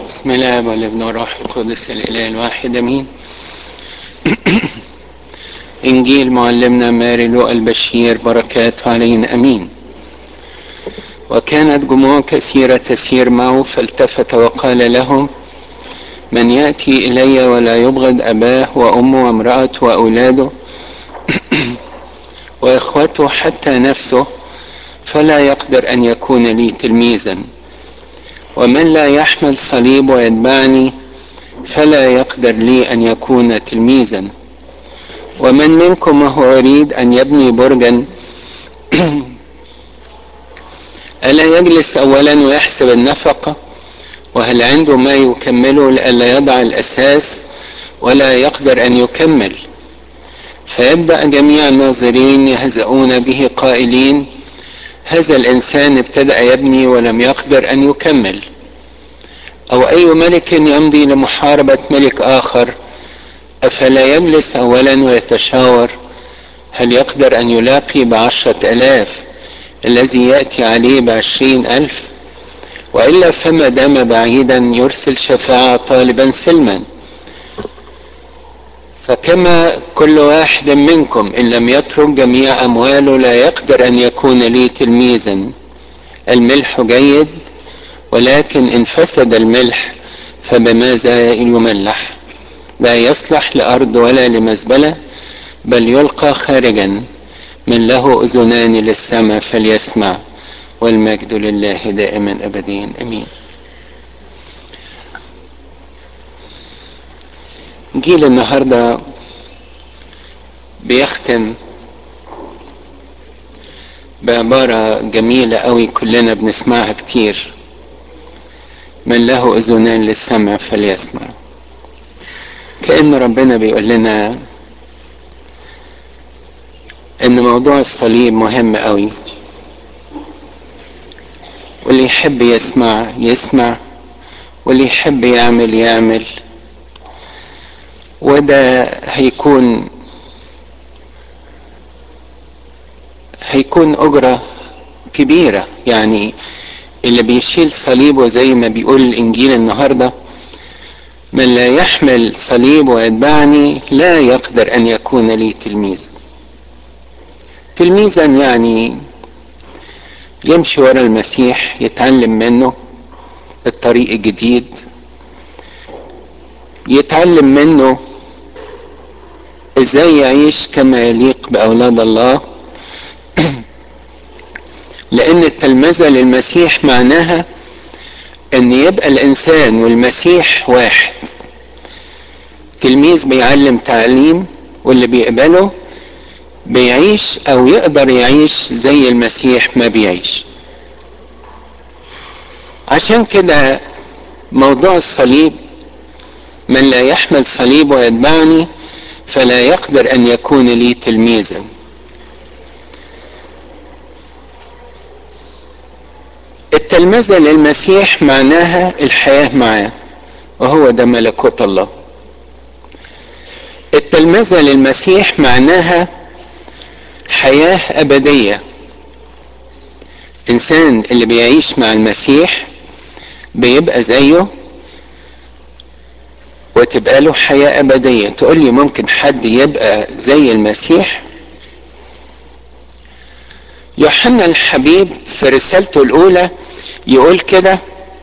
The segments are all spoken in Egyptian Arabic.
بسم الله والابن والروح القدس الاله الواحد امين انجيل معلمنا ماري لوقا البشير بركاته علينا امين وكانت جموع كثيره تسير معه فالتفت وقال لهم من ياتي الي ولا يبغض اباه وامه وامراته واولاده واخوته حتى نفسه فلا يقدر ان يكون لي تلميذا ومن لا يحمل صليب ويتبعني فلا يقدر لي ان يكون تلميذا ومن منكم وهو يريد ان يبني برجا الا يجلس اولا ويحسب النفقه وهل عنده ما يكمله لئلا يضع الاساس ولا يقدر ان يكمل فيبدا جميع الناظرين يهزؤون به قائلين هذا الانسان ابتدا يبني ولم يقدر ان يكمل او اي ملك يمضي لمحاربه ملك اخر افلا يجلس اولا ويتشاور هل يقدر ان يلاقي بعشره الاف الذي ياتي عليه بعشرين الف والا فما دام بعيدا يرسل شفاعه طالبا سلما فكما كل واحد منكم ان لم يترك جميع امواله لا يقدر ان يكون لي تلميذا الملح جيد ولكن ان فسد الملح فبماذا يملح لا يصلح لارض ولا لمزبله بل يلقى خارجا من له اذنان للسمع فليسمع والمجد لله دائما ابديا امين جيل النهارده بيختم بعبارة جميلة قوي كلنا بنسمعها كتير من له أذنان للسمع فليسمع كأن ربنا بيقول لنا إن موضوع الصليب مهم قوي واللي يحب يسمع يسمع واللي يحب يعمل يعمل وده هيكون هيكون أجرة كبيرة يعني اللي بيشيل صليبه زي ما بيقول الإنجيل النهاردة من لا يحمل صليب ويتبعني لا يقدر أن يكون لي تلميذا تلميذا يعني يمشي ورا المسيح يتعلم منه الطريق الجديد يتعلم منه ازاي يعيش كما يليق باولاد الله لان التلمذه للمسيح معناها ان يبقى الانسان والمسيح واحد تلميذ بيعلم تعليم واللي بيقبله بيعيش او يقدر يعيش زي المسيح ما بيعيش عشان كده موضوع الصليب من لا يحمل صليب ويتبعني فلا يقدر ان يكون لي تلميذا التلمذة للمسيح معناها الحياة معاه وهو ده ملكوت الله التلمذة للمسيح معناها حياة أبدية إنسان اللي بيعيش مع المسيح بيبقى زيه وتبقى له حياة أبدية تقول لي ممكن حد يبقى زي المسيح يوحنا الحبيب في رسالته الأولى يقول كده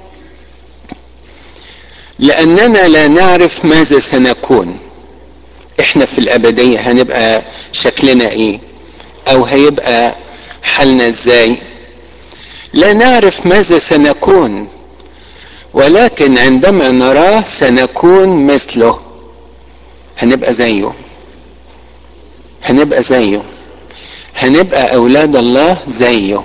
لأننا لا نعرف ماذا سنكون احنا في الأبدية هنبقى شكلنا ايه أو هيبقى حالنا ازاي لا نعرف ماذا سنكون ولكن عندما نراه سنكون مثله هنبقى زيه هنبقى زيه هنبقى اولاد الله زيه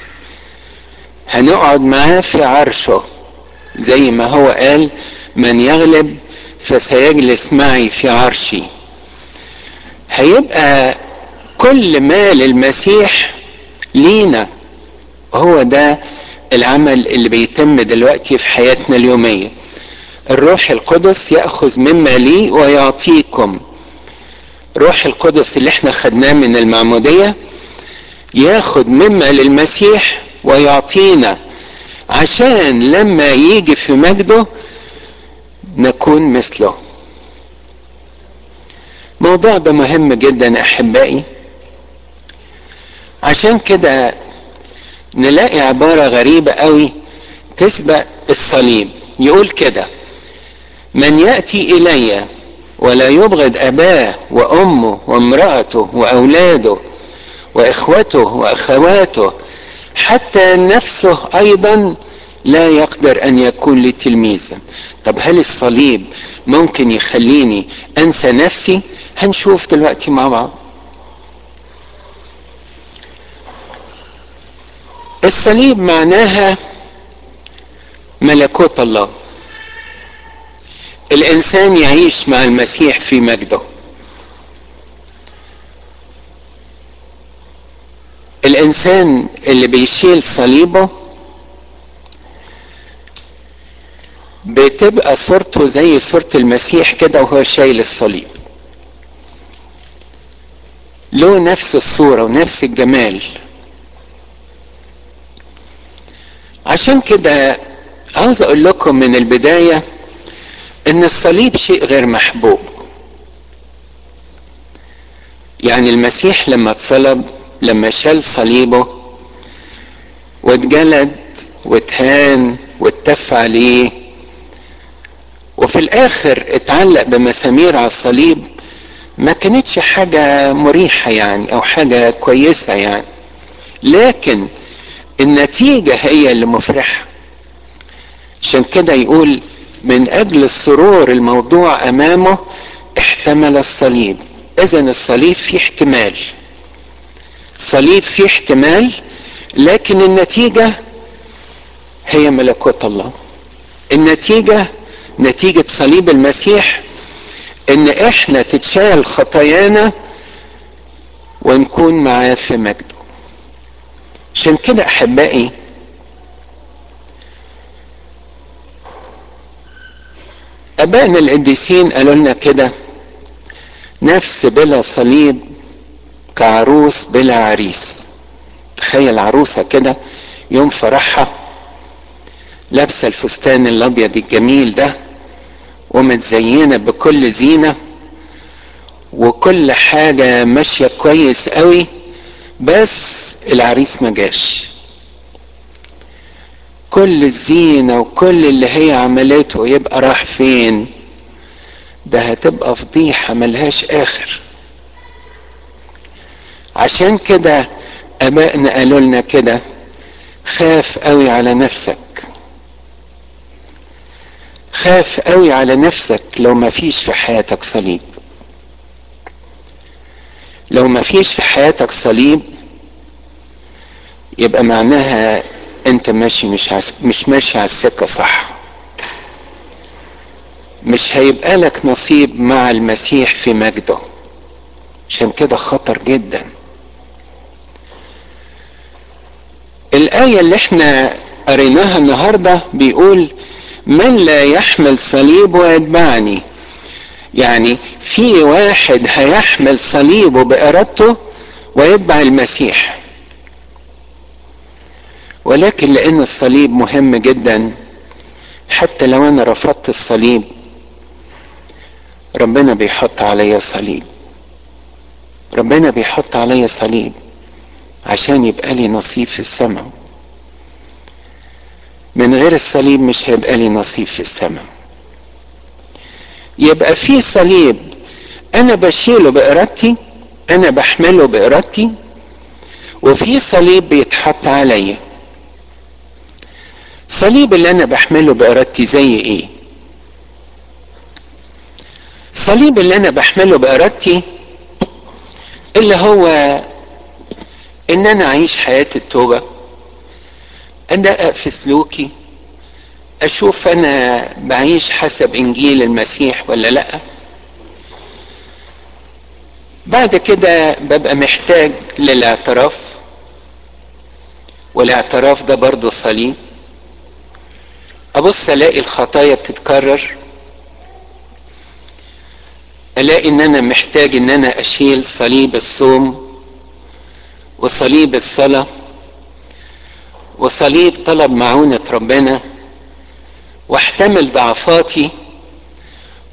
هنقعد معاه في عرشه زي ما هو قال من يغلب فسيجلس معي في عرشي هيبقى كل ما للمسيح لينا هو ده العمل اللي بيتم دلوقتي في حياتنا اليومية الروح القدس يأخذ مما لي ويعطيكم روح القدس اللي احنا خدناه من المعمودية ياخد مما للمسيح ويعطينا عشان لما يجي في مجده نكون مثله الموضوع ده مهم جدا احبائي عشان كده نلاقي عبارة غريبة قوي تسبق الصليب يقول كده من يأتي إلي ولا يبغض أباه وأمه وامرأته وأولاده وإخوته وأخواته حتى نفسه أيضا لا يقدر أن يكون لي تلميذا طب هل الصليب ممكن يخليني أنسى نفسي هنشوف دلوقتي مع بعض الصليب معناها ملكوت الله الانسان يعيش مع المسيح في مجده الانسان اللي بيشيل صليبه بتبقى صورته زي صورة المسيح كده وهو شايل الصليب له نفس الصورة ونفس الجمال عشان كده عاوز اقول لكم من البداية ان الصليب شيء غير محبوب يعني المسيح لما اتصلب لما شال صليبه واتجلد واتهان واتف عليه وفي الاخر اتعلق بمسامير على الصليب ما كانتش حاجة مريحة يعني او حاجة كويسة يعني لكن النتيجة هي اللي مفرحة عشان كده يقول من اجل السرور الموضوع امامه احتمل الصليب اذا الصليب فيه احتمال الصليب فيه احتمال لكن النتيجة هي ملكوت الله النتيجة نتيجة صليب المسيح ان احنا تتشال خطايانا ونكون معاه في مجده عشان كده احبائي ابائنا القديسين قالوا لنا كده نفس بلا صليب كعروس بلا عريس تخيل عروسة كده يوم فرحها لابسة الفستان الابيض الجميل ده ومتزينة بكل زينة وكل حاجة ماشية كويس قوي بس العريس ما جاش كل الزينة وكل اللي هي عملته يبقى راح فين ده هتبقى فضيحة ملهاش آخر عشان كده أبائنا قالوا لنا كده خاف قوي على نفسك خاف قوي على نفسك لو ما فيش في حياتك صليب لو ما فيش في حياتك صليب يبقى معناها انت ماشي مش عس... مش ماشي على السكه صح مش هيبقى لك نصيب مع المسيح في مجده عشان كده خطر جدا الآية اللي احنا قريناها النهاردة بيقول من لا يحمل صليب ويتبعني يعني في واحد هيحمل صليبه بإرادته ويتبع المسيح ولكن لأن الصليب مهم جدا حتى لو أنا رفضت الصليب ربنا بيحط عليا صليب ربنا بيحط عليا صليب عشان يبقى لي نصيب في السماء من غير الصليب مش هيبقى لي نصيب في السماء يبقى في صليب انا بشيله بارادتي انا بحمله بارادتي وفي صليب بيتحط عليا الصليب اللي انا بحمله بارادتي زي ايه الصليب اللي انا بحمله بارادتي اللي هو ان انا اعيش حياة التوبة ادقق في سلوكي اشوف انا بعيش حسب انجيل المسيح ولا لا بعد كده ببقى محتاج للاعتراف والاعتراف ده برضه صليب ابص الاقي الخطايا بتتكرر الاقي ان انا محتاج ان انا اشيل صليب الصوم وصليب الصلاة وصليب طلب معونة ربنا واحتمل ضعفاتي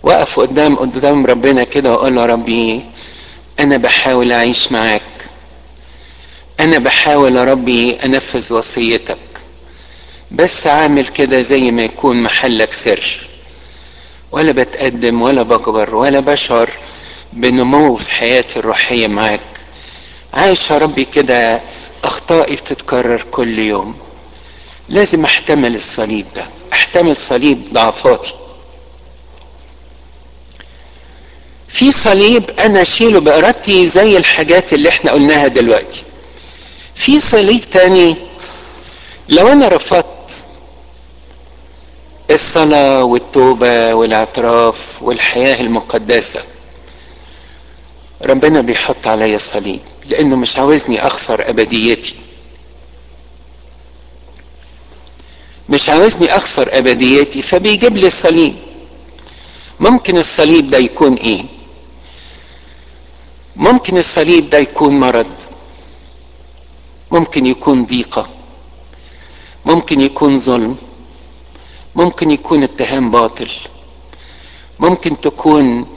واقف قدام قدام ربنا كده واقول له ربي انا بحاول اعيش معاك انا بحاول يا ربي انفذ وصيتك بس عامل كده زي ما يكون محلك سر ولا بتقدم ولا بكبر ولا بشعر بنمو في حياتي الروحية معاك عايش يا ربي كده اخطائي بتتكرر كل يوم لازم احتمل الصليب ده احتمل صليب ضعفاتي في صليب انا اشيله بارادتي زي الحاجات اللي احنا قلناها دلوقتي في صليب تاني لو انا رفضت الصلاة والتوبة والاعتراف والحياة المقدسة ربنا بيحط عليا صليب لانه مش عاوزني اخسر ابديتي مش عاوزني اخسر ابديتي فبيجيب لي صليب ممكن الصليب ده يكون ايه ممكن الصليب ده يكون مرض ممكن يكون ضيقه ممكن يكون ظلم ممكن يكون اتهام باطل ممكن تكون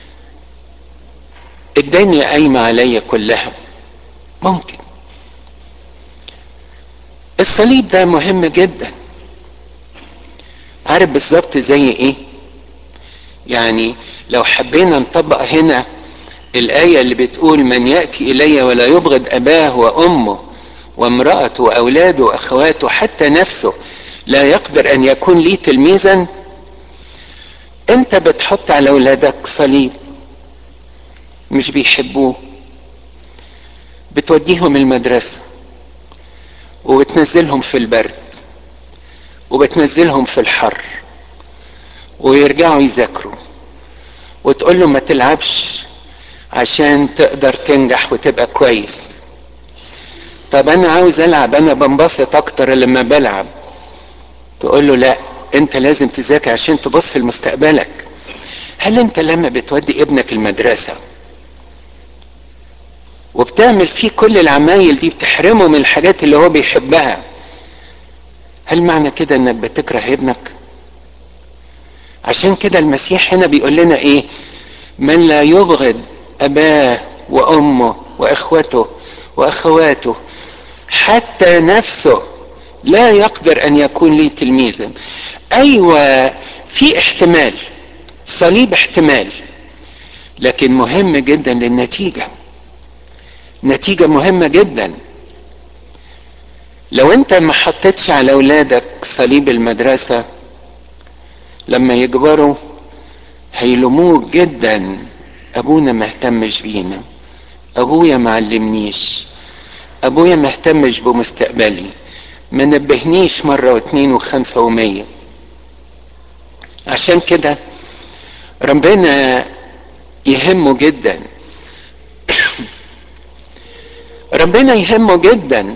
الدنيا قايمه عليا كلها ممكن الصليب ده مهم جدا عارف بالظبط زي ايه يعني لو حبينا نطبق هنا الآية اللي بتقول من يأتي إلي ولا يبغض أباه وأمه وامرأته وأولاده وأخواته حتى نفسه لا يقدر أن يكون لي تلميذا أنت بتحط على أولادك صليب مش بيحبوه بتوديهم المدرسة وبتنزلهم في البرد وبتنزلهم في الحر ويرجعوا يذاكروا وتقول له ما تلعبش عشان تقدر تنجح وتبقى كويس طب انا عاوز العب انا بنبسط اكتر لما بلعب تقول له لا انت لازم تذاكر عشان تبص لمستقبلك هل انت لما بتودي ابنك المدرسة وبتعمل فيه كل العمايل دي بتحرمه من الحاجات اللي هو بيحبها هل معنى كده انك بتكره ابنك عشان كده المسيح هنا بيقول لنا ايه من لا يبغض اباه وامه واخوته واخواته حتى نفسه لا يقدر ان يكون لي تلميذا ايوه في احتمال صليب احتمال لكن مهم جدا للنتيجه نتيجه مهمه جدا لو انت ما حطيتش على اولادك صليب المدرسه لما يكبروا هيلوموك جدا ابونا ما اهتمش بينا ابويا ما علمنيش ابويا ما اهتمش بمستقبلي ما نبهنيش مرة واتنين وخمسة ومية عشان كده ربنا يهمه جدا ربنا يهمه جدا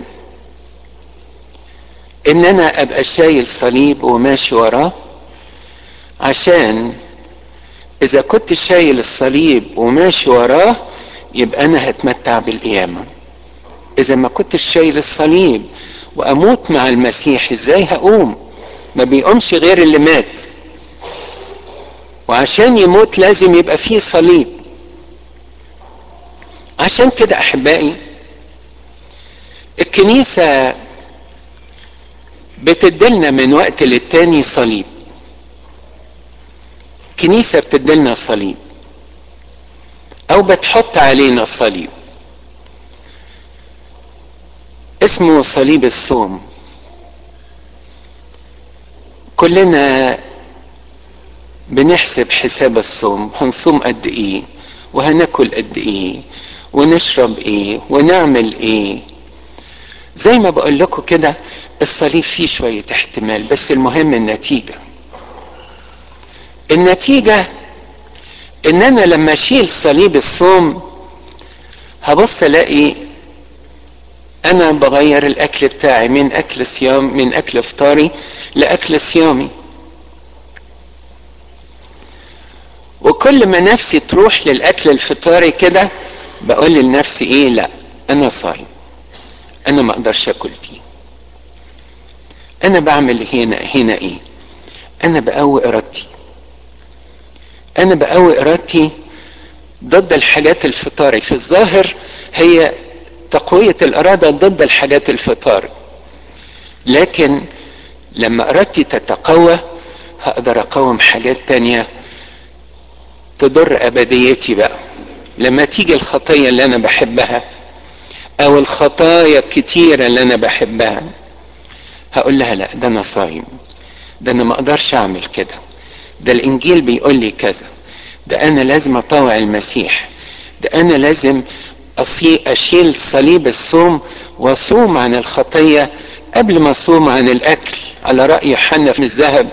ان انا ابقى شايل صليب وماشي وراه عشان اذا كنت شايل الصليب وماشي وراه يبقى انا هتمتع بالقيامة اذا ما كنتش شايل الصليب واموت مع المسيح ازاي هقوم ما بيقومش غير اللي مات وعشان يموت لازم يبقى فيه صليب عشان كده احبائي الكنيسة بتدلنا من وقت للتاني صليب كنيسة بتدلنا صليب او بتحط علينا صليب اسمه صليب الصوم كلنا بنحسب حساب الصوم هنصوم قد ايه وهناكل قد ايه ونشرب ايه ونعمل ايه زي ما بقول لكم كده الصليب فيه شوية احتمال بس المهم النتيجة النتيجة ان انا لما اشيل صليب الصوم هبص الاقي انا بغير الاكل بتاعي من اكل صيام من اكل فطاري لاكل صيامي وكل ما نفسي تروح للاكل الفطاري كده بقول لنفسي ايه لا انا صايم انا ما اقدرش اكل دي انا بعمل هنا هنا ايه انا بقوي ارادتي انا بقوي ارادتي ضد الحاجات الفطاري في الظاهر هي تقوية الارادة ضد الحاجات الفطاري لكن لما ارادتي تتقوى هقدر اقاوم حاجات تانية تضر ابديتي بقى لما تيجي الخطية اللي انا بحبها او الخطايا الكتيرة اللي انا بحبها هقول لها لا ده انا صايم ده انا ما اقدرش اعمل كده ده الانجيل بيقول لي كذا ده انا لازم اطوع المسيح ده انا لازم اشيل صليب الصوم واصوم عن الخطية قبل ما اصوم عن الاكل على رأي يوحنا في الذهب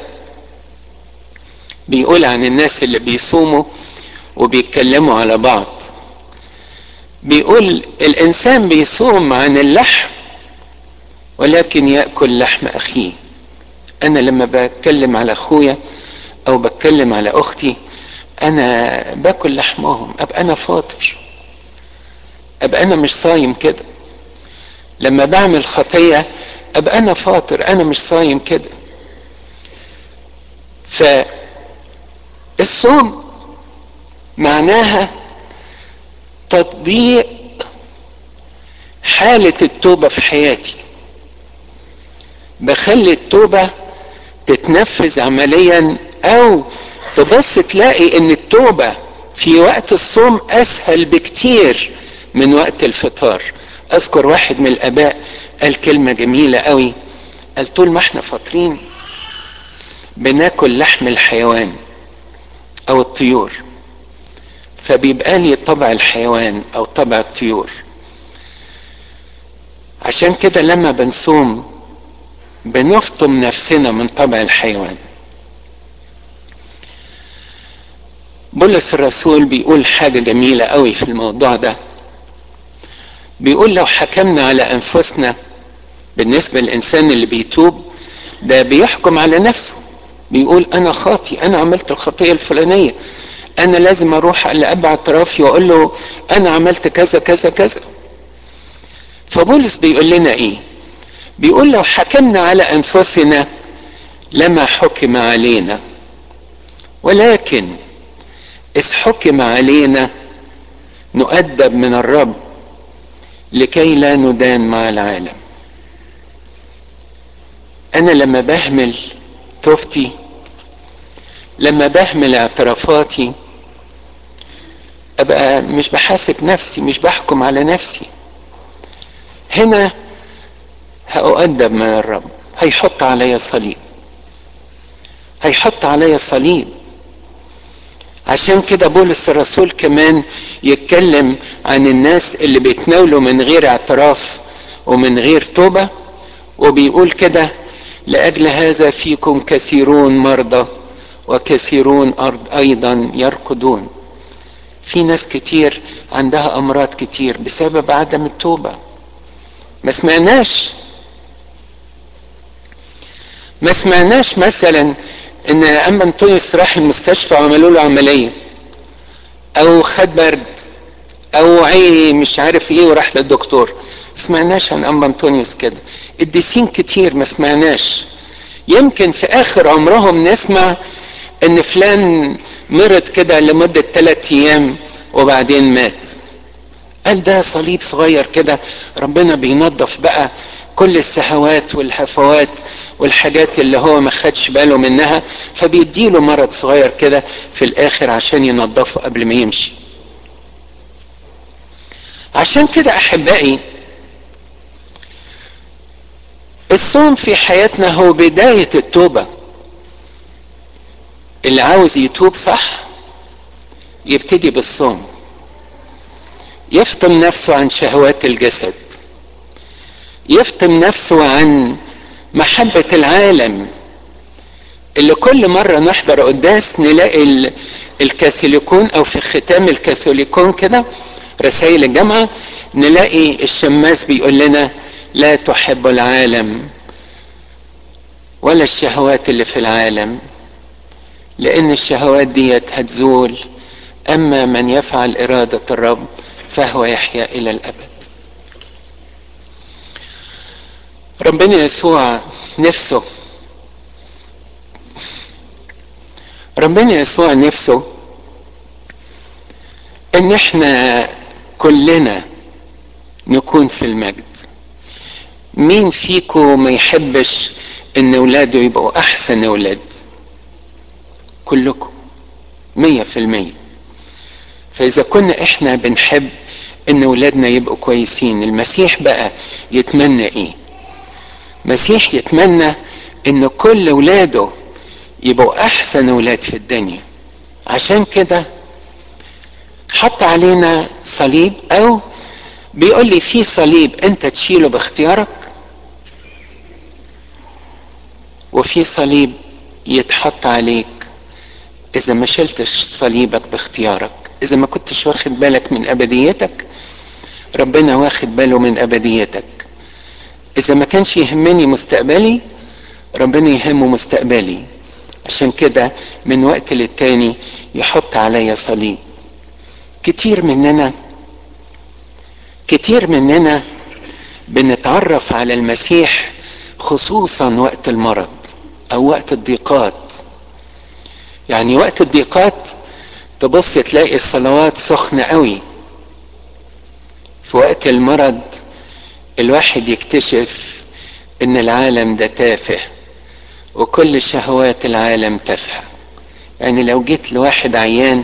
بيقول عن الناس اللي بيصوموا وبيتكلموا على بعض بيقول الانسان بيصوم عن اللحم ولكن ياكل لحم اخيه انا لما بتكلم على اخويا او بتكلم على اختي انا باكل لحمهم ابقى انا فاطر ابقى انا مش صايم كده لما بعمل خطيه ابقى انا فاطر انا مش صايم كده فالصوم معناها تطبيق حالة التوبة في حياتي بخلي التوبة تتنفذ عمليا او تبص تلاقي ان التوبة في وقت الصوم اسهل بكتير من وقت الفطار اذكر واحد من الاباء قال كلمة جميلة قوي قال طول ما احنا فاطرين بناكل لحم الحيوان او الطيور فبيبقى لي طبع الحيوان او طبع الطيور عشان كده لما بنصوم بنفطم نفسنا من طبع الحيوان بولس الرسول بيقول حاجة جميلة قوي في الموضوع ده بيقول لو حكمنا على انفسنا بالنسبة للانسان اللي بيتوب ده بيحكم على نفسه بيقول انا خاطي انا عملت الخطية الفلانية انا لازم اروح لاب اعترافي واقول له انا عملت كذا كذا كذا فبولس بيقول لنا ايه بيقول لو حكمنا على انفسنا لما حكم علينا ولكن اذ حكم علينا نؤدب من الرب لكي لا ندان مع العالم انا لما بهمل توبتي لما بهمل اعترافاتي ابقى مش بحاسب نفسي مش بحكم على نفسي هنا هأؤدب من الرب هيحط عليا صليب هيحط عليا صليب عشان كده بولس الرسول كمان يتكلم عن الناس اللي بيتناولوا من غير اعتراف ومن غير توبة وبيقول كده لأجل هذا فيكم كثيرون مرضى وكثيرون أرض أيضا يرقدون في ناس كتير عندها أمراض كتير بسبب عدم التوبة ما سمعناش ما سمعناش مثلا ان اما انطونيوس راح المستشفى وعملوا له عمليه او خد برد او عي مش عارف ايه وراح للدكتور سمعناش عن اما انطونيوس كده الديسين كتير ما سمعناش يمكن في اخر عمرهم نسمع ان فلان مرض كده لمدة ثلاثة ايام وبعدين مات قال ده صليب صغير كده ربنا بينظف بقى كل السهوات والهفوات والحاجات اللي هو ما خدش باله منها فبيديله مرض صغير كده في الاخر عشان ينظفه قبل ما يمشي عشان كده احبائي الصوم في حياتنا هو بداية التوبة اللي عاوز يتوب صح يبتدي بالصوم يفطم نفسه عن شهوات الجسد يفطم نفسه عن محبة العالم اللي كل مرة نحضر قداس نلاقي الكاثوليكون او في ختام الكاثوليكون كده رسائل الجامعة نلاقي الشماس بيقول لنا لا تحب العالم ولا الشهوات اللي في العالم لان الشهوات ديت هتزول اما من يفعل ارادة الرب فهو يحيا الى الابد ربنا يسوع نفسه ربنا يسوع نفسه ان احنا كلنا نكون في المجد مين فيكم ما يحبش ان اولاده يبقوا احسن اولاد كلكم مية في المية فاذا كنا احنا بنحب ان اولادنا يبقوا كويسين المسيح بقى يتمنى ايه مسيح يتمنى ان كل اولاده يبقوا احسن اولاد في الدنيا عشان كده حط علينا صليب او بيقول لي في صليب انت تشيله باختيارك وفي صليب يتحط عليك اذا ما شلتش صليبك باختيارك اذا ما كنتش واخد بالك من ابديتك ربنا واخد باله من ابديتك اذا ما كانش يهمني مستقبلي ربنا يهمه مستقبلي عشان كده من وقت للتاني يحط عليا صليب كتير مننا كتير مننا بنتعرف على المسيح خصوصا وقت المرض او وقت الضيقات يعني وقت الضيقات تبص تلاقي الصلوات سخنة قوي في وقت المرض الواحد يكتشف ان العالم ده تافه وكل شهوات العالم تافهة يعني لو جيت لواحد عيان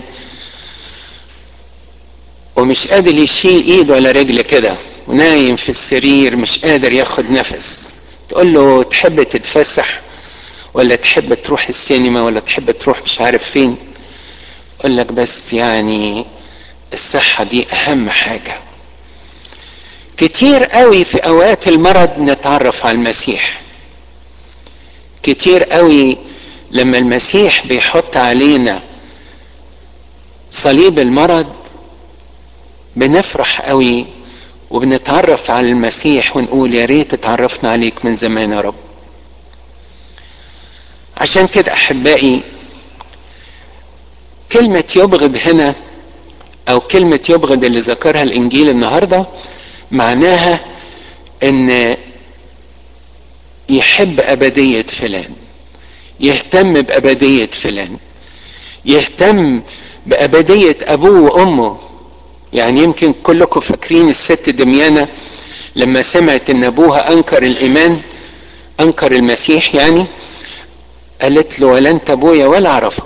ومش قادر يشيل ايد ولا رجل كده ونايم في السرير مش قادر ياخد نفس تقول له تحب تتفسح ولا تحب تروح السينما ولا تحب تروح مش عارف فين يقول لك بس يعني الصحة دي أهم حاجة كتير قوي في أوقات المرض نتعرف على المسيح كتير قوي لما المسيح بيحط علينا صليب المرض بنفرح قوي وبنتعرف على المسيح ونقول يا ريت اتعرفنا عليك من زمان يا رب عشان كده احبائي كلمة يبغض هنا او كلمة يبغض اللي ذكرها الانجيل النهاردة معناها ان يحب ابدية فلان يهتم بابدية فلان يهتم بابدية ابوه وامه يعني يمكن كلكم فاكرين الست دميانة لما سمعت ان ابوها انكر الايمان انكر المسيح يعني قالت له ولا انت ابويا ولا اعرفك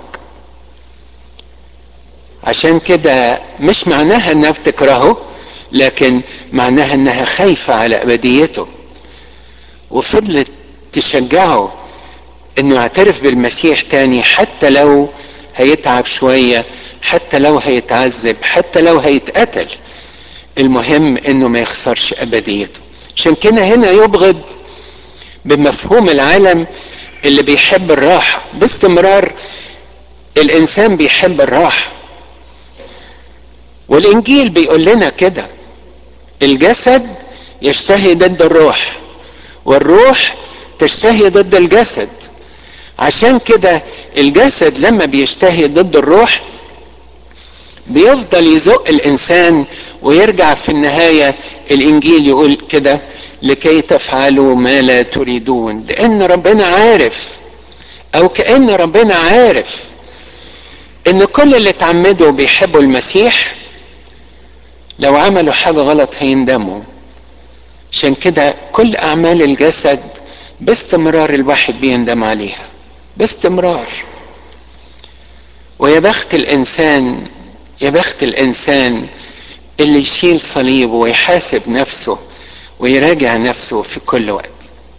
عشان كده مش معناها انها بتكرهه لكن معناها انها خايفة على ابديته وفضلت تشجعه انه يعترف بالمسيح تاني حتى لو هيتعب شوية حتى لو هيتعذب حتى لو هيتقتل المهم انه ما يخسرش ابديته عشان كده هنا يبغض بمفهوم العالم اللي بيحب الراحة باستمرار الانسان بيحب الراحة والانجيل بيقول لنا كده الجسد يشتهي ضد الروح والروح تشتهي ضد الجسد عشان كده الجسد لما بيشتهي ضد الروح بيفضل يزق الانسان ويرجع في النهايه الانجيل يقول كده لكي تفعلوا ما لا تريدون لان ربنا عارف او كان ربنا عارف ان كل اللي اتعمدوا بيحبوا المسيح لو عملوا حاجه غلط هيندموا عشان كده كل اعمال الجسد باستمرار الواحد بيندم عليها باستمرار ويا بخت الانسان يا بخت الانسان اللي يشيل صليبه ويحاسب نفسه ويراجع نفسه في كل وقت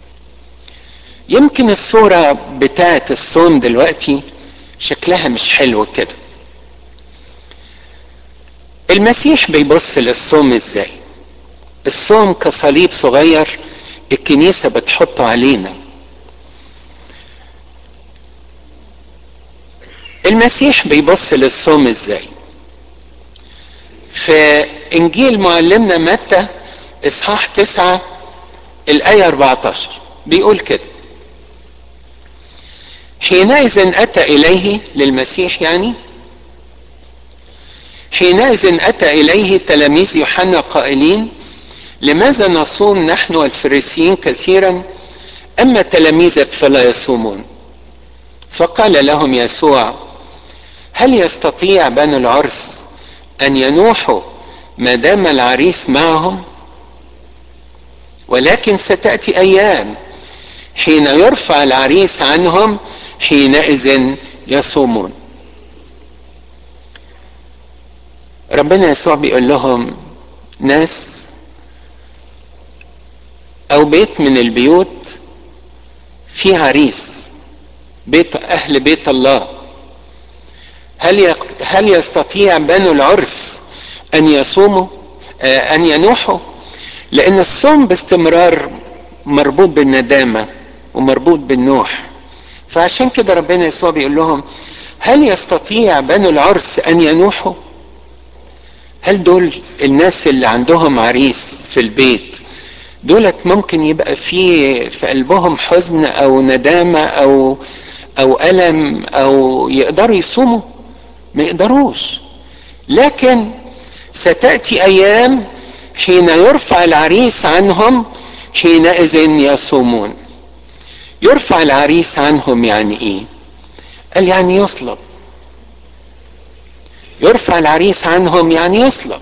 يمكن الصورة بتاعة الصوم دلوقتي شكلها مش حلو كده المسيح بيبص للصوم ازاي الصوم كصليب صغير الكنيسة بتحطه علينا المسيح بيبص للصوم ازاي في انجيل معلمنا متى اصحاح تسعة الاية 14 بيقول كده حينئذ اتى اليه للمسيح يعني حينئذ اتى اليه تلاميذ يوحنا قائلين لماذا نصوم نحن والفريسيين كثيرا اما تلاميذك فلا يصومون فقال لهم يسوع هل يستطيع بنو العرس ان ينوحوا ما دام العريس معهم ولكن ستاتي ايام حين يرفع العريس عنهم حينئذ يصومون ربنا يسوع بيقول لهم ناس او بيت من البيوت في عريس بيت اهل بيت الله هل هل يستطيع بنو العرس ان يصوموا آه ان ينوحوا لان الصوم باستمرار مربوط بالندامه ومربوط بالنوح فعشان كده ربنا يسوع بيقول لهم هل يستطيع بنو العرس ان ينوحوا هل دول الناس اللي عندهم عريس في البيت دولت ممكن يبقى في في قلبهم حزن او ندامه او او الم او يقدروا يصوموا ما يقدروش لكن ستاتي ايام حين يرفع العريس عنهم حينئذ يصومون يرفع العريس عنهم يعني ايه قال يعني يصلب يرفع العريس عنهم يعني يصلب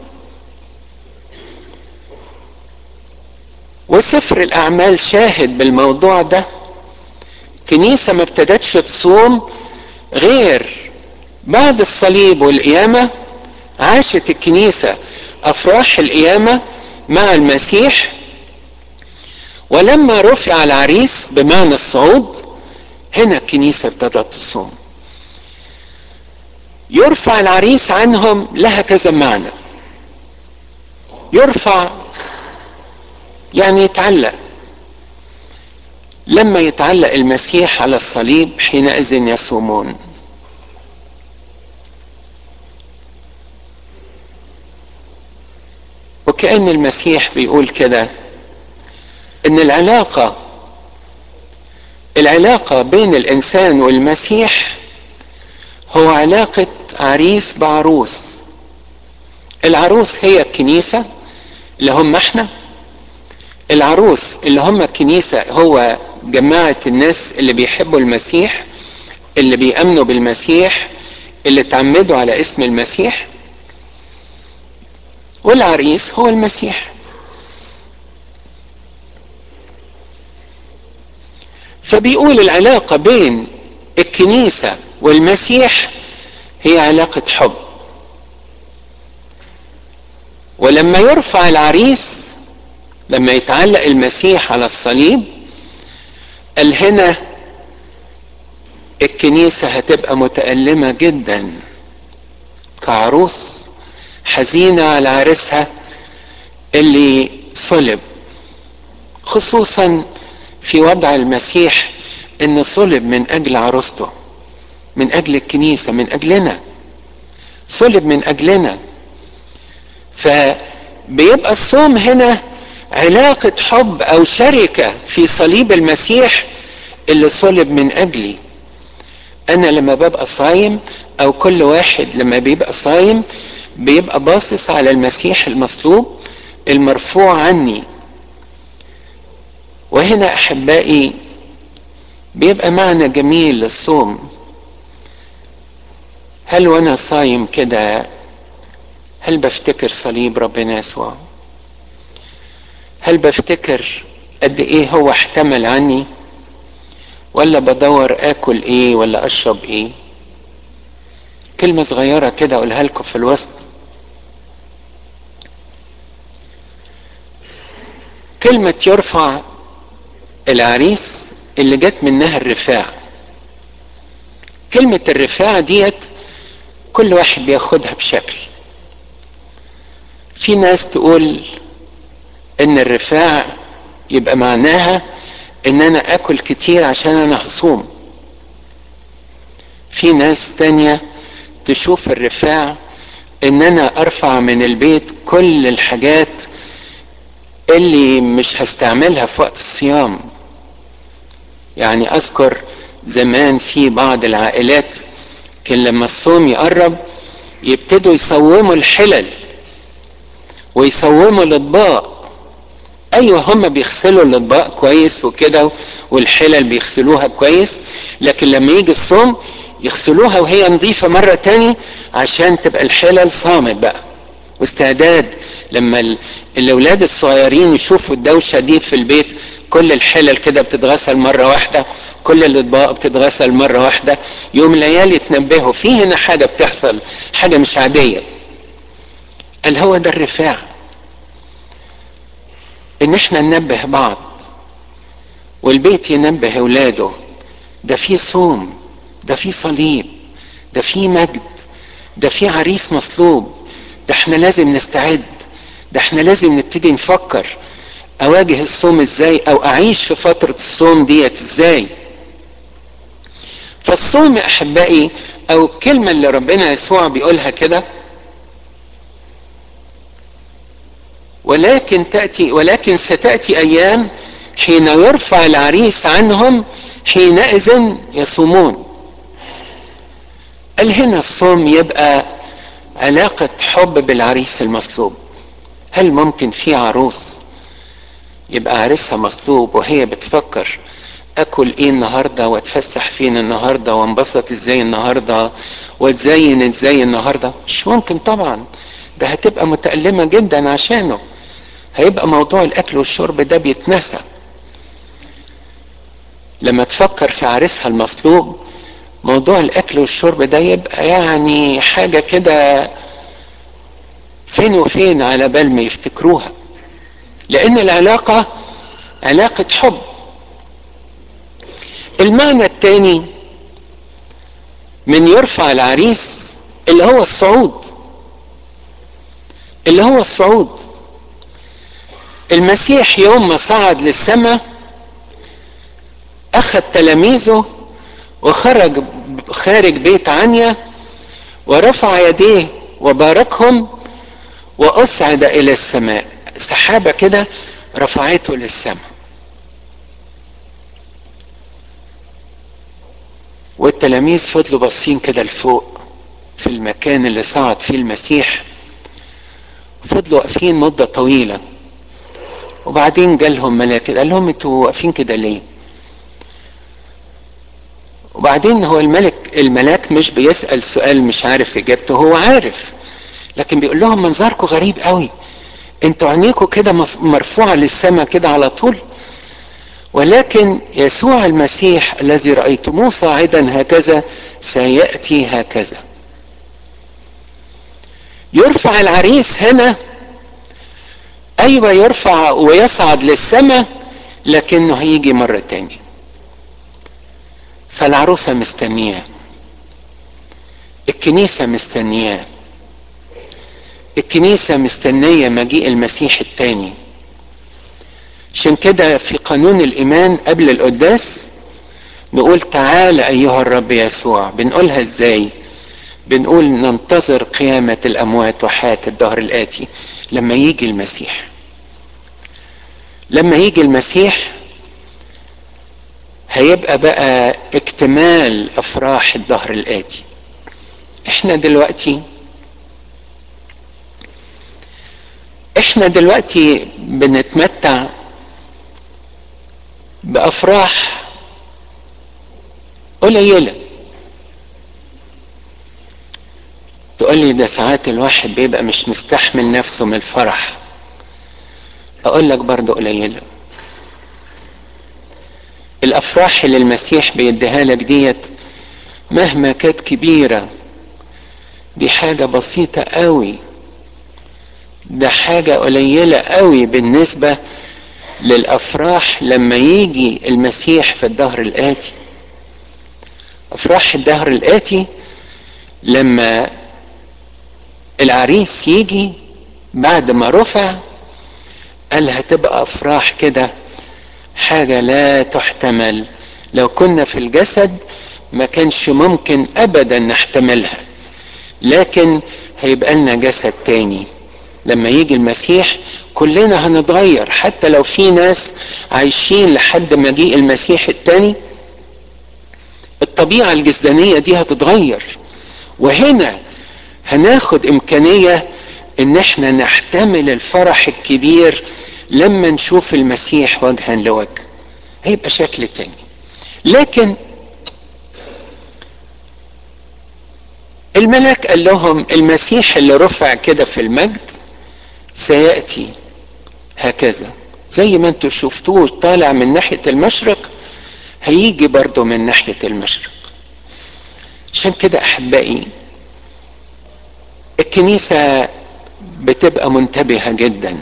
وسفر الاعمال شاهد بالموضوع ده كنيسه ما ابتدتش تصوم غير بعد الصليب والقيامه عاشت الكنيسه افراح القيامه مع المسيح ولما رفع العريس بمعنى الصعود هنا الكنيسه ابتدت تصوم يرفع العريس عنهم لها كذا معنى يرفع يعني يتعلق لما يتعلق المسيح على الصليب حينئذ يصومون وكأن المسيح بيقول كده ان العلاقة العلاقة بين الانسان والمسيح هو علاقة عريس بعروس العروس هي الكنيسة اللي هم احنا العروس اللي هم الكنيسة هو جماعة الناس اللي بيحبوا المسيح اللي بيأمنوا بالمسيح اللي تعمدوا على اسم المسيح والعريس هو المسيح فبيقول العلاقة بين الكنيسة والمسيح هي علاقة حب ولما يرفع العريس لما يتعلق المسيح على الصليب قال هنا الكنيسة هتبقى متألمة جدا كعروس حزينة على عرسها اللي صلب خصوصا في وضع المسيح ان صلب من اجل عروسته من اجل الكنيسة من اجلنا صلب من اجلنا فبيبقى الصوم هنا علاقة حب او شركة في صليب المسيح اللي صلب من اجلي انا لما ببقى صايم او كل واحد لما بيبقى صايم بيبقى باصص على المسيح المصلوب المرفوع عني وهنا احبائي بيبقى معنى جميل للصوم هل وانا صايم كده هل بفتكر صليب ربنا يسوع هل بفتكر قد ايه هو احتمل عني ولا بدور اكل ايه ولا اشرب ايه كلمة صغيرة كده اقولها لكم في الوسط كلمة يرفع العريس اللي جت منها الرفاع كلمة الرفاع ديت كل واحد بياخدها بشكل في ناس تقول ان الرفاع يبقى معناها ان انا اكل كتير عشان انا هصوم في ناس تانية تشوف الرفاع ان انا ارفع من البيت كل الحاجات اللي مش هستعملها في وقت الصيام يعني اذكر زمان في بعض العائلات كان لما الصوم يقرب يبتدوا يصوموا الحلل ويصوموا الاطباق ايوه هم بيغسلوا الاطباق كويس وكده والحلل بيغسلوها كويس لكن لما يجي الصوم يغسلوها وهي نظيفة مرة تاني عشان تبقى الحلل صامت بقى واستعداد لما ال- الاولاد الصغيرين يشوفوا الدوشة دي في البيت كل الحلل كده بتتغسل مرة واحدة كل الاطباق بتتغسل مرة واحدة يوم العيال يتنبهوا في هنا حاجة بتحصل حاجة مش عادية قال هو ده الرفاع ان احنا ننبه بعض والبيت ينبه اولاده ده في صوم ده في صليب ده في مجد ده في عريس مصلوب ده احنا لازم نستعد ده احنا لازم نبتدي نفكر اواجه الصوم ازاي او اعيش في فترة الصوم ديت ازاي فالصوم يا احبائي او الكلمة اللي ربنا يسوع بيقولها كده ولكن تأتي ولكن ستأتي أيام حين يرفع العريس عنهم حينئذ يصومون قال هنا الصوم يبقى علاقة حب بالعريس المصلوب هل ممكن في عروس يبقى عريسها مصلوب وهي بتفكر اكل ايه النهارده واتفسح فين النهارده وانبسط ازاي النهارده واتزين ازاي النهارده مش ممكن طبعا ده هتبقى متألمة جدا عشانه هيبقى موضوع الاكل والشرب ده بيتنسى لما تفكر في عريسها المصلوب موضوع الاكل والشرب ده يبقى يعني حاجة كده فين وفين على بال ما يفتكروها لان العلاقة علاقة حب المعنى الثاني من يرفع العريس اللي هو الصعود اللي هو الصعود المسيح يوم ما صعد للسماء اخذ تلاميذه وخرج خارج بيت عنيا ورفع يديه وباركهم واصعد الى السماء سحابه كده رفعته للسماء والتلاميذ فضلوا باصين كده لفوق في المكان اللي صعد فيه المسيح فضلوا واقفين مده طويله وبعدين جالهم ملاك قال لهم انتوا واقفين كده ليه وبعدين هو الملك الملاك مش بيسأل سؤال مش عارف اجابته هو عارف لكن بيقول لهم منظركم غريب قوي انتوا عينيكم كده مرفوعة للسماء كده على طول ولكن يسوع المسيح الذي رأيتموه صاعدا هكذا سيأتي هكذا يرفع العريس هنا ايوه يرفع ويصعد للسماء لكنه هيجي مرة تاني فالعروسة مستنياه الكنيسة مستنياه الكنيسة مستنية مجيء المسيح التاني عشان كده في قانون الإيمان قبل القداس نقول تعال أيها الرب يسوع بنقولها إزاي بنقول ننتظر قيامة الأموات وحياة الدهر الآتي لما يجي المسيح لما يجي المسيح هيبقى بقى اكتمال افراح الدهر الاتي احنا دلوقتي احنا دلوقتي بنتمتع بافراح قليله تقول لي ده ساعات الواحد بيبقى مش مستحمل نفسه من الفرح اقول لك برضه قليله الافراح اللي المسيح بيديها لك ديت مهما كانت كبيرة دي حاجة بسيطة قوي ده حاجة قليلة قوي بالنسبة للافراح لما يجي المسيح في الدهر الاتي افراح الدهر الاتي لما العريس يجي بعد ما رفع قال هتبقى افراح كده حاجة لا تحتمل لو كنا في الجسد ما كانش ممكن ابدا نحتملها لكن هيبقى لنا جسد تاني لما يجي المسيح كلنا هنتغير حتى لو في ناس عايشين لحد مجيء المسيح التاني الطبيعة الجسدانية دي هتتغير وهنا هناخد امكانية ان احنا نحتمل الفرح الكبير لما نشوف المسيح وجها لوجه هيبقى شكل تاني لكن الملاك قال لهم المسيح اللي رفع كده في المجد سيأتي هكذا زي ما انتوا شفتوه طالع من ناحية المشرق هيجي برضه من ناحية المشرق عشان كده احبائي الكنيسة بتبقى منتبهة جدا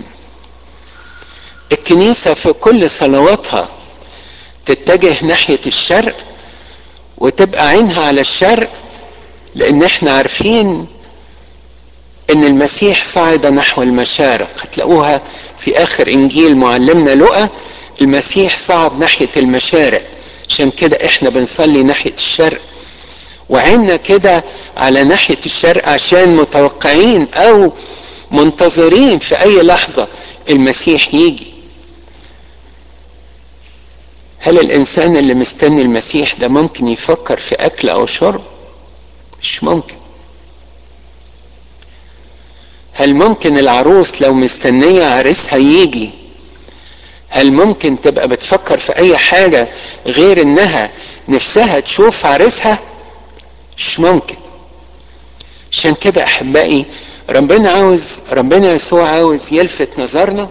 الكنيسة في كل صلواتها تتجه ناحية الشرق وتبقى عينها على الشرق لان احنا عارفين ان المسيح صعد نحو المشارق هتلاقوها في اخر انجيل معلمنا لقى المسيح صعد ناحية المشارق عشان كده احنا بنصلي ناحية الشرق وعيننا كده على ناحية الشرق عشان متوقعين او منتظرين في اي لحظة المسيح يجي هل الانسان اللي مستني المسيح ده ممكن يفكر في اكل او شرب مش ممكن هل ممكن العروس لو مستنية عريسها يجي هل ممكن تبقى بتفكر في اي حاجة غير انها نفسها تشوف عريسها مش ممكن عشان كده احبائي ربنا عاوز ربنا يسوع عاوز يلفت نظرنا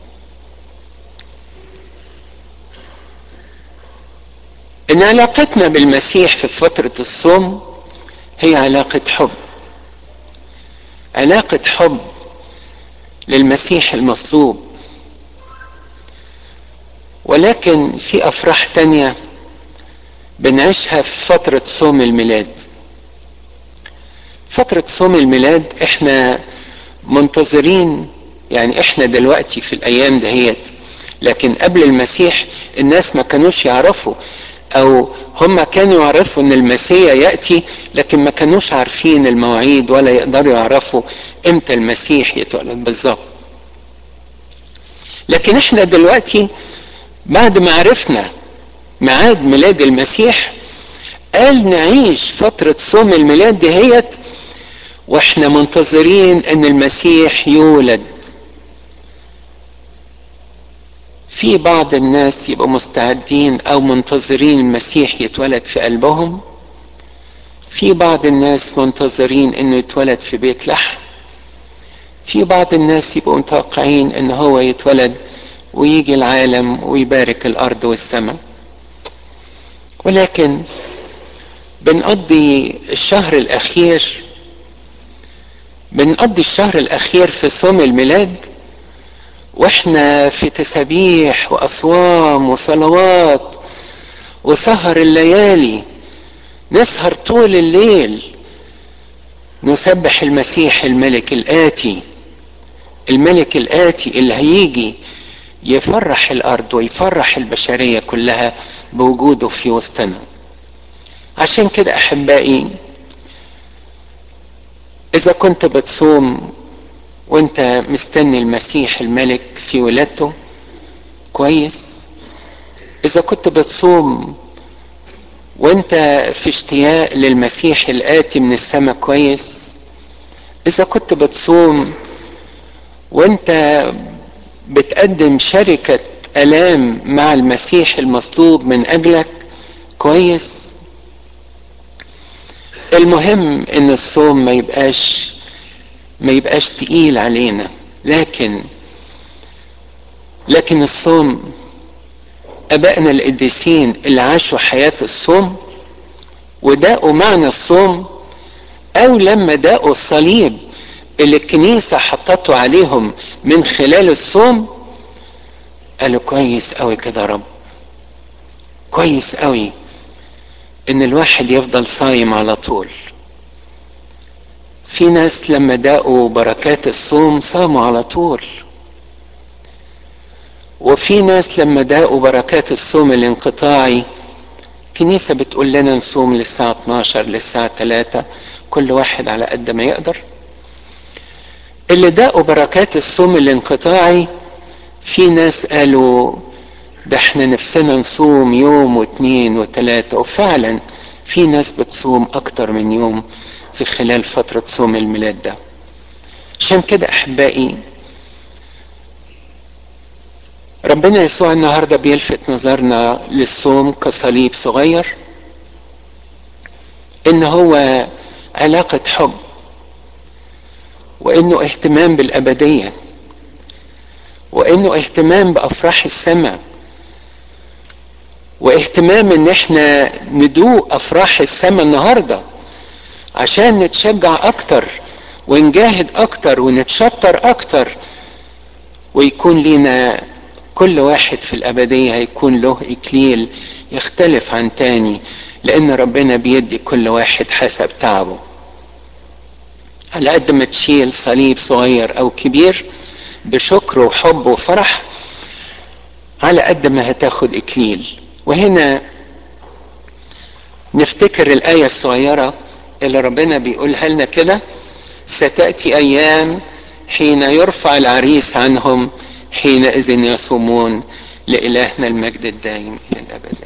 ان علاقتنا بالمسيح في فترة الصوم هي علاقة حب علاقة حب للمسيح المصلوب ولكن في افراح تانية بنعيشها في فترة صوم الميلاد فترة صوم الميلاد احنا منتظرين يعني احنا دلوقتي في الايام دهيت لكن قبل المسيح الناس ما كانوش يعرفوا او هم كانوا يعرفوا ان المسيح ياتي لكن ما كانوش عارفين المواعيد ولا يقدروا يعرفوا امتى المسيح يتولد بالظبط لكن احنا دلوقتي بعد ما عرفنا ميعاد ميلاد المسيح قال نعيش فترة صوم الميلاد دهيت واحنا منتظرين ان المسيح يولد في بعض الناس يبقوا مستعدين او منتظرين المسيح يتولد في قلبهم في بعض الناس منتظرين انه يتولد في بيت لحم في بعض الناس يبقوا متوقعين ان هو يتولد ويجي العالم ويبارك الارض والسماء ولكن بنقضي الشهر الاخير بنقضي الشهر الاخير في صوم الميلاد واحنا في تسابيح واصوام وصلوات وسهر الليالي نسهر طول الليل نسبح المسيح الملك الاتي الملك الاتي اللي هيجي يفرح الارض ويفرح البشريه كلها بوجوده في وسطنا عشان كده احبائي اذا كنت بتصوم وانت مستني المسيح الملك في ولادته كويس اذا كنت بتصوم وانت في اشتياق للمسيح الاتي من السماء كويس اذا كنت بتصوم وانت بتقدم شركة الام مع المسيح المصلوب من اجلك كويس المهم ان الصوم ما يبقاش ما يبقاش تقيل علينا لكن لكن الصوم ابائنا القديسين اللي عاشوا حياة الصوم وداقوا معنى الصوم او لما داقوا الصليب اللي الكنيسة حطته عليهم من خلال الصوم قالوا كويس قوي كده يا رب كويس قوي ان الواحد يفضل صايم على طول في ناس لما داقوا بركات الصوم صاموا على طول وفي ناس لما داقوا بركات الصوم الانقطاعي كنيسة بتقول لنا نصوم للساعة 12 للساعة 3 كل واحد على قد ما يقدر اللي داقوا بركات الصوم الانقطاعي في ناس قالوا ده احنا نفسنا نصوم يوم واثنين وثلاثة وفعلا في ناس بتصوم اكتر من يوم في خلال فترة صوم الميلاد ده عشان كده احبائي ربنا يسوع النهاردة بيلفت نظرنا للصوم كصليب صغير ان هو علاقة حب وانه اهتمام بالابدية وانه اهتمام بافراح السماء واهتمام ان احنا ندوق افراح السماء النهارده عشان نتشجع اكتر ونجاهد اكتر ونتشطر اكتر ويكون لينا كل واحد في الابديه هيكون له اكليل يختلف عن تاني لان ربنا بيدي كل واحد حسب تعبه على قد ما تشيل صليب صغير او كبير بشكر وحب وفرح على قد ما هتاخد اكليل وهنا نفتكر الايه الصغيره اللي ربنا بيقولها لنا كده ستاتي ايام حين يرفع العريس عنهم حينئذ يصومون لالهنا المجد الدائم الى الابد